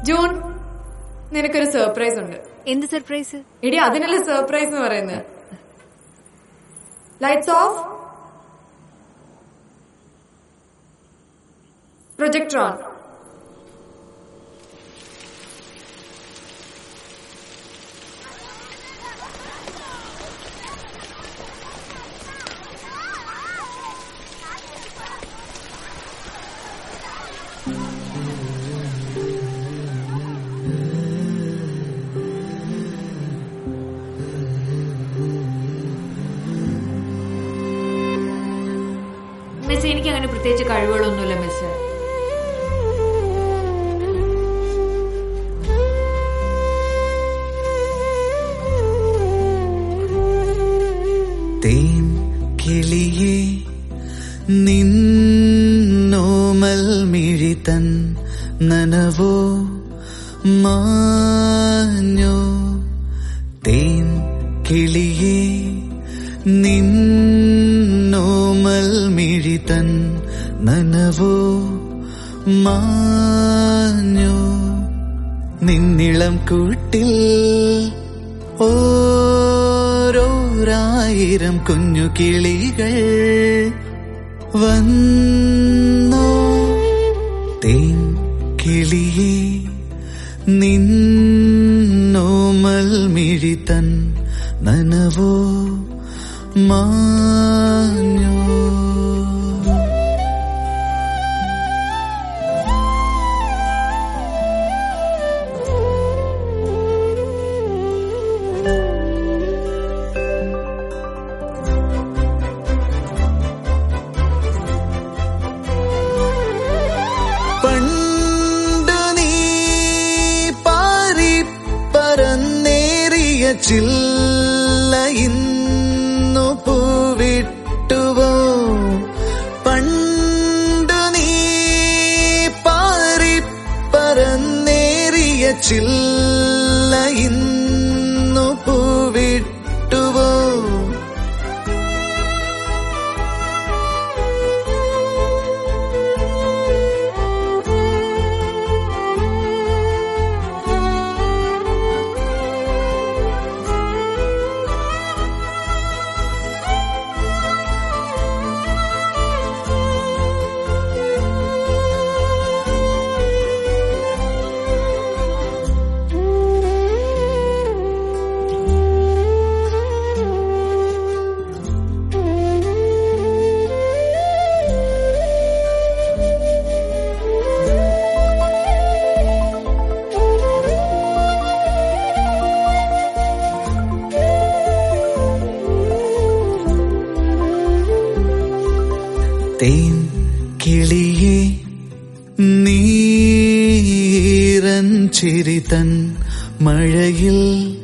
June നിനക്കൊരു surprise ഉണ്ട് എന്ത് സർപ്രൈസ് എടി അതിനല്ലേ സർപ്രൈസ് എന്ന് പറയുന്നത് lights off projector on miss എനിക്ക് അങ്ങനെ പ്രത്യേകിച്ച് കഴിവുകളൊന്നുമില്ല മിസ് തേൻ കിളിയേ നിന്നോമൽ മിഴിതൻ നനവോ മാഞ്ഞോ തേൻ കിളിയേ നിന്നോമൽ മിഴിതൻ നനവോ മാഞ്ഞോ നിന്നിളം കൂട്ടിൽ ഓരോരായിരം കുഞ്ഞു കിളികൾ വന്നോ തേൻ കിളിയേ നിന്നോമൽ മിഴിതൻ നനവോ മാഞ്ഞോ പണ്ടു നീ പാറി പറന്നേറിയ ചില്ല ഇന്നു പൂവിട്ടുവോ പണ്ടു നീ പാറി പറന്നേറിയ ചില്ല ഇന്നു പൂവിട്ടുവോ തേൻ കിളിയെ നീരൻ ചിരിതൻ മഴയിൽ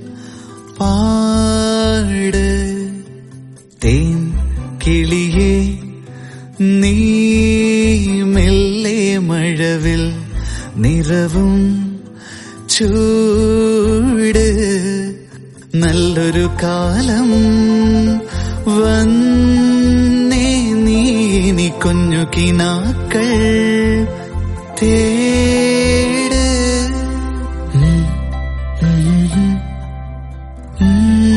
പാട് തേൻ കിളിയെ നീ മെല്ലെ മഴവിൽ നിറവും ചൂട് നല്ലൊരു കാലം വന്നേ നീ നീ കുഞ്ഞു കിനാക്കൾ തേട് ഉം, ഉം, ഉം,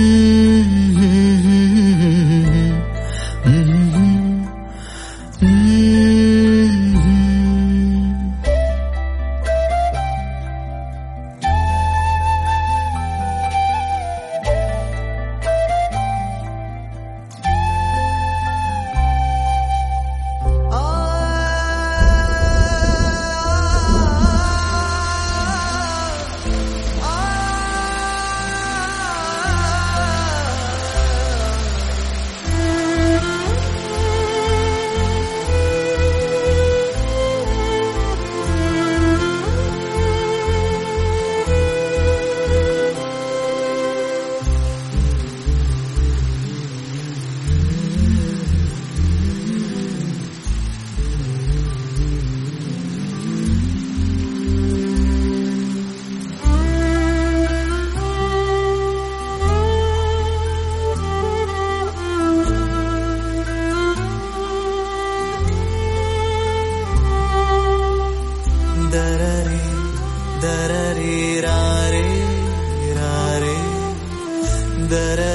ഉം, ഉം. ആ സുന്ദര